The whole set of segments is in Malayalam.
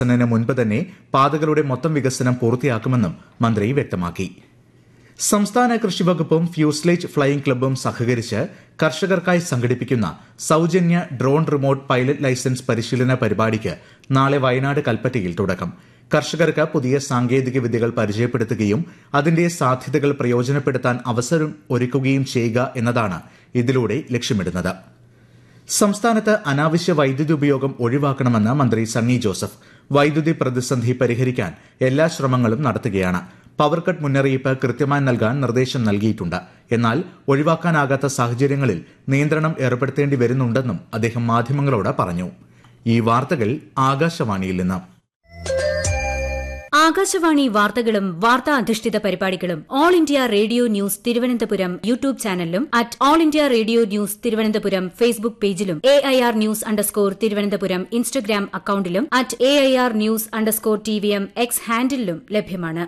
ന് മുൻപ് തന്നെ പാതകളുടെ മൊത്തം വികസനം പൂർത്തിയാക്കുമെന്നും മന്ത്രി വ്യക്തമാക്കി സംസ്ഥാന കൃഷിവകുപ്പും ഫ്യൂസ്ലേജ് ഫ്ലൈയിംഗ് ക്ലബ്ബും സഹകരിച്ച് കർഷകർക്കായി സംഘടിപ്പിക്കുന്ന സൌജന്യ ഡ്രോൺ റിമോട്ട് പൈലറ്റ് ലൈസൻസ് പരിശീലന പരിപാടിക്ക് നാളെ വയനാട് കൽപ്പറ്റയിൽ തുടക്കം കർഷകർക്ക് പുതിയ സാങ്കേതിക വിദ്യകൾ പരിചയപ്പെടുത്തുകയും അതിന്റെ സാധ്യതകൾ പ്രയോജനപ്പെടുത്താൻ അവസരം ഒരുക്കുകയും ചെയ്യുക എന്നതാണ് ഇതിലൂടെ ലക്ഷ്യമിടുന്നത് സംസ്ഥാനത്ത് അനാവശ്യ വൈദ്യുതി ഉപയോഗം ഒഴിവാക്കണമെന്ന് മന്ത്രി സണ്ണി ജോസഫ് വൈദ്യുതി പ്രതിസന്ധി പരിഹരിക്കാൻ എല്ലാ ശ്രമങ്ങളും നടത്തുകയാണ് പവർ കട്ട് മുന്നറിയിപ്പ് കൃത്യമായി നൽകാൻ നിർദ്ദേശം നൽകിയിട്ടുണ്ട് എന്നാൽ ഒഴിവാക്കാനാകാത്ത സാഹചര്യങ്ങളിൽ നിയന്ത്രണം ഏർപ്പെടുത്തേണ്ടി വരുന്നുണ്ടെന്നും അദ്ദേഹം മാധ്യമങ്ങളോട് പറഞ്ഞു ഈ വാർത്തകൾ ആകാശവാണിയിൽ നിന്ന് ആകാശവാണി വാർത്തകളും വാർത്താ അധിഷ്ഠിത പരിപാടികളും All India Radio news Thiruvananthapuram YouTube ചാനലിലും at All India Radio news Thiruvananthapuram Facebook പേജിലും A I R news underscore Thiruvananthapuram Instagram അക്കൌണ്ടിലും at A I R news underscore T V M X ഹാൻഡിലും ലഭ്യമാണ്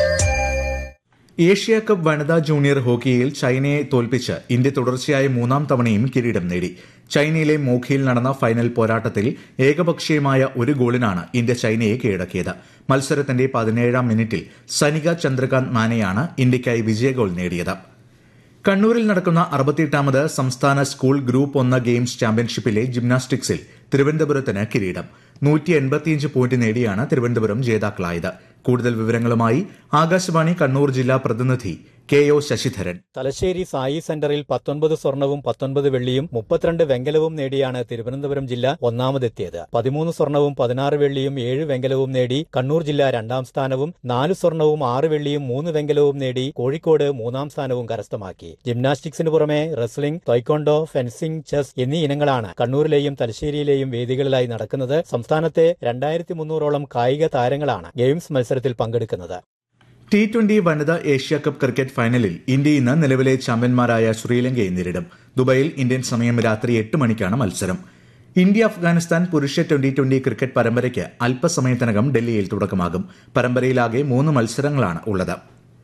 ഏഷ്യ കപ്പ് വനിതാ ജൂനിയർ ഹോക്കിയിൽ ചൈനയെ തോൽപ്പിച്ച് ഇന്ത്യ തുടർച്ചയായ മൂന്നാം തവണയും കിരീടം നേടി ചൈനയിലെ മോഖിയിൽ നടന്ന ഫൈനൽ പോരാട്ടത്തിൽ ഏകപക്ഷീയമായ ഒരു ഗോളിനാണ് ഇന്ത്യ ചൈനയെ കീഴടക്കിയത് മത്സരത്തിന്റെ പതിനേഴാം മിനിറ്റിൽ സനിക ചന്ദ്രകാന്ത് മാനെയാണ് ഇന്ത്യയ്ക്കായി വിജയഗോൾ നേടിയത് കണ്ണൂരിൽ നടക്കുന്ന അറുപത്തിയെട്ടാമത് സംസ്ഥാന സ്കൂൾ ഗ്രൂപ്പ് ഒന്ന് ഗെയിംസ് ചാമ്പ്യൻഷിപ്പിലെ ജിംനാസ്റ്റിക്സിൽ തിരുവനന്തപുരത്തിന് കിരീടം നൂറ്റി എൺപത്തിയഞ്ച് പോയിന്റ് നേടിയാണ് തിരുവനന്തപുരം ജേതാക്കളായത് കൂടുതൽ വിവരങ്ങളുമായി ആകാശവാണി കണ്ണൂർ ജില്ലാ പ്രതിനിധി K O Sasidharan Thalassery SAI സെന്ററിൽ പത്തൊൻപത് സ്വർണവും പത്തൊൻപത് വെള്ളിയും മുപ്പത്തിരണ്ട് വെങ്കലവും നേടിയാണ് തിരുവനന്തപുരം ജില്ല ഒന്നാമതെത്തിയത് പതിമൂന്ന് സ്വർണവും പതിനാറ് വെള്ളിയും ഏഴ് വെങ്കലവും നേടി കണ്ണൂർ ജില്ല രണ്ടാം സ്ഥാനവും നാല് സ്വർണവും ആറ് വെള്ളിയും മൂന്ന് വെങ്കലവും നേടി കോഴിക്കോട് മൂന്നാം സ്ഥാനവും കരസ്ഥമാക്കി ജിംനാസ്റ്റിക്സിന് പുറമെ റെസ്ലിംഗ് ടൈക്കോണ്ടോ ഫെൻസിംഗ് ചെസ് എന്നീ ഇനങ്ങളാണ് കണ്ണൂരിലെയും തലശ്ശേരിയിലെയും വേദികളിലായി നടക്കുന്നത് സംസ്ഥാനത്തെ രണ്ടായിരത്തി മുന്നൂറോളം കായിക താരങ്ങളാണ് ഗെയിംസ് മത്സരത്തിൽ പങ്കെടുക്കുന്നത് ടി ട്വന്റി വനിതാ ഏഷ്യ കപ്പ് ക്രിക്കറ്റ് ഫൈനലിൽ ഇന്ത്യ ഇന്ന് നിലവിലെ ചാമ്പ്യന്മാരായ ശ്രീലങ്കയെ നേരിടും ദുബായിൽ ഇന്ത്യൻ സമയം രാത്രി എട്ട് മണിക്കാണ് മത്സരം ഇന്ത്യ അഫ്ഗാനിസ്ഥാൻ പുരുഷ ട്വന്റി ട്വന്റി ക്രിക്കറ്റ് പരമ്പരയ്ക്ക് അല്പസമയത്തിനകം ഡൽഹിയിൽ തുടക്കമാകും പരമ്പരയിലാകെ മൂന്ന് മത്സരങ്ങളാണ് ഉള്ളത്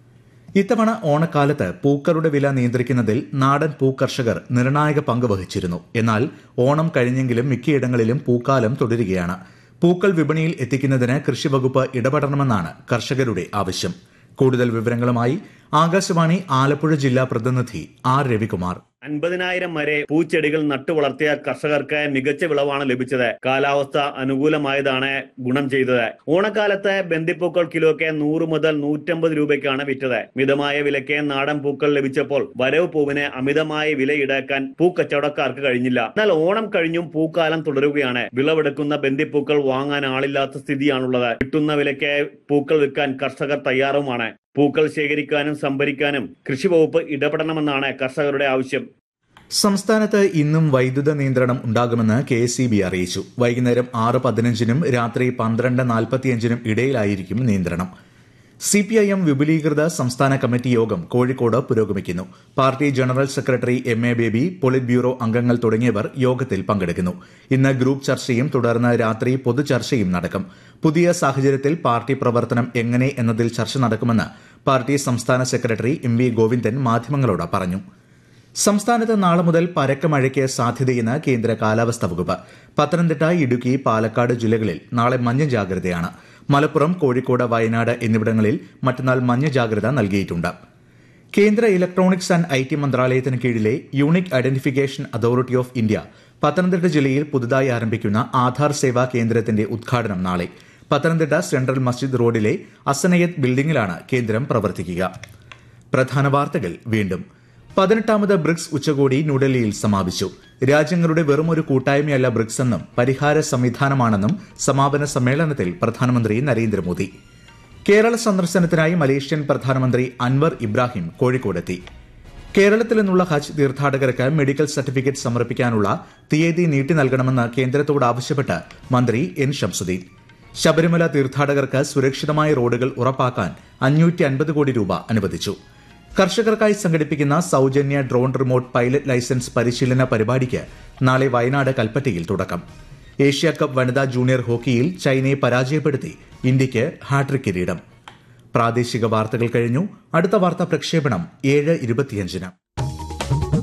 ഇത്തവണ ഓണക്കാലത്ത് പൂക്കളുടെ വില നിയന്ത്രിക്കുന്നതിൽ നാടൻ പൂക്കർഷകർ നിർണായക പങ്ക് വഹിച്ചിരുന്നു എന്നാൽ ഓണം കഴിഞ്ഞെങ്കിലും മിക്കയിടങ്ങളിലും പൂക്കാലം തുടരുകയാണ് പൂക്കൾ വിപണിയിൽ എത്തിക്കുന്നതിന് കൃഷിവകുപ്പ് ഇടപെടണമെന്നാണ് കർഷകരുടെ ആവശ്യം കൂടുതൽ വിവരങ്ങളുമായി ആകാശവാണി ആലപ്പുഴ ജില്ലാ പ്രതിനിധി ആർ രവികുമാർ അൻപതിനായിരം വരെ പൂച്ചെടികൾ നട്ടു വളർത്തിയ കർഷകർക്ക് മികച്ച വിളവാണ് ലഭിച്ചത് കാലാവസ്ഥ അനുകൂലമായതാണ് ഗുണം ചെയ്തത് ഓണക്കാലത്ത് ബന്ദിപ്പൂക്കൾ കിലോയ്ക്ക് നൂറ് മുതൽ നൂറ്റമ്പത് രൂപയ്ക്കാണ് വിറ്റത് മിതമായ വിലയ്ക്ക് നാടൻ പൂക്കൾ ലഭിച്ചപ്പോൾ വരവ് പൂവിന് അമിതമായ വില ഈടാക്കാൻ പൂക്കച്ചവടക്കാർക്ക് കഴിഞ്ഞില്ല എന്നാൽ ഓണം കഴിഞ്ഞും പൂക്കാലം തുടരുകയാണ് വിളവെടുക്കുന്ന ബന്ദിപ്പൂക്കൾ വാങ്ങാൻ ആളില്ലാത്ത സ്ഥിതിയാണുള്ളത് കിട്ടുന്ന വിലയ്ക്ക് പൂക്കൾ വിൽക്കാൻ കർഷകർ തയ്യാറുമാണ് പൂക്കൾ ശേഖരിക്കാനും സംഭരിക്കാനും കൃഷി വകുപ്പ് ഇടപെടണമെന്നാണ് കർഷകരുടെ ആവശ്യം സംസ്ഥാനത്ത് ഇന്നും വൈദ്യുത നിയന്ത്രണം ഉണ്ടാകുമെന്ന് കെ എസ് അറിയിച്ചു വൈകുന്നേരം ആറ് പതിനഞ്ചിനും രാത്രി പന്ത്രണ്ട് നാൽപ്പത്തിയഞ്ചിനും ഇടയിലായിരിക്കും നിയന്ത്രണം സി പി ഐ എം വിപുലീകൃത സംസ്ഥാന കമ്മിറ്റി യോഗം കോഴിക്കോട് പുരോഗമിക്കുന്നു party general secretary M A Baby politburo അംഗങ്ങൾ തുടങ്ങിയവർ യോഗത്തിൽ പങ്കെടുക്കുന്നു ഇന്ന് ഗ്രൂപ്പ് ചർച്ചയും തുടർന്ന് രാത്രി പൊതുചർച്ചയും നടക്കും പുതിയ സാഹചര്യത്തിൽ പാർട്ടി പ്രവർത്തനം എങ്ങനെ എന്നതിൽ ചർച്ച നടക്കുമെന്ന് പാർട്ടി സംസ്ഥാന സെക്രട്ടറി എം വി ഗോവിന്ദൻ മാധ്യമങ്ങളോട് പറഞ്ഞു സംസ്ഥാനത്ത് നാളെ മുതൽ പരക്ക മഴയ്ക്ക് സാധ്യതയെന്ന് കേന്ദ്ര കാലാവസ്ഥാ വകുപ്പ് പത്തനംതിട്ട ഇടുക്കി പാലക്കാട് ജില്ലകളിൽ നാളെ മഞ്ഞ ജാഗ്രതയാണ് മലപ്പുറം കോഴിക്കോട് വയനാട് എന്നിവിടങ്ങളിൽ മറ്റന്നാൾ മഞ്ഞ ജാഗ്രത നൽകിയിട്ടുണ്ട് കേന്ദ്ര ഇലക്ട്രോണിക്സ് ആൻഡ് ഐ ടി മന്ത്രാലയത്തിന് കീഴിലെ unique identification authority of India Pathanamthitta ജില്ലയിൽ പുതുതായി ആരംഭിക്കുന്ന ആധാർ സേവാ കേന്ദ്രത്തിന്റെ ഉദ്ഘാടനം നാളെ പത്തനംതിട്ട സെൻട്രൽ മസ്ജിദ് റോഡിലെ അസനയത്ത് ബിൽഡിംഗിലാണ് കേന്ദ്രം പ്രവർത്തിക്കുക പ്രധാന വാർത്തകൾ വീണ്ടും പതിനെട്ടാമത് ബ്രിക്സ് ഉച്ചകോടി ന്യൂഡൽഹിയിൽ സമാപിച്ചു രാജ്യങ്ങളുടെ വെറുമൊരു കൂട്ടായ്മയല്ല ബ്രിക്സ് എന്നും പരിഹാര സംവിധാനമാണെന്നും സമാപന സമ്മേളനത്തിൽ പ്രധാനമന്ത്രി നരേന്ദ്രമോദി കേരള സന്ദർശനത്തിനായി മലേഷ്യൻ പ്രധാനമന്ത്രി അൻവർ ഇബ്രാഹിം കോഴിക്കോടെത്തി കേരളത്തിൽ നിന്നുള്ള ഹജ്ജ് തീർത്ഥാടകർക്ക് മെഡിക്കൽ സർട്ടിഫിക്കറ്റ് സമർപ്പിക്കാനുള്ള തീയതി നീട്ടി നൽകണമെന്ന് കേന്ദ്രത്തോട് ആവശ്യപ്പെട്ട് മന്ത്രി എൻ ഷംസുദ്ദീൻ ശബരിമല തീർത്ഥാടകർക്ക് സുരക്ഷിതമായ റോഡുകൾ ഉറപ്പാക്കാൻ അഞ്ഞൂറ്റി അൻപത് കോടി രൂപ അനുവദിച്ചു കർഷകർക്കായി സംഘടിപ്പിക്കുന്ന സൌജന്യ ഡ്രോൺ റിമോട്ട് പൈലറ്റ് ലൈസൻസ് പരിശീലന പരിപാടിക്ക് നാളെ വയനാട് കൽപ്പറ്റയിൽ തുടക്കം ഏഷ്യ കപ്പ് വനിതാ ജൂനിയർ ഹോക്കിയിൽ ചൈനയെ പരാജയപ്പെടുത്തി ഇന്ത്യയ്ക്ക് ഹാട്രിക് കിരീടം പ്രാദേശിക വാർത്തകൾ കഴിഞ്ഞു അടുത്ത വാർത്താ പ്രക്ഷേപണം ഏഴ് ഇരുപത്തിയഞ്ചിന്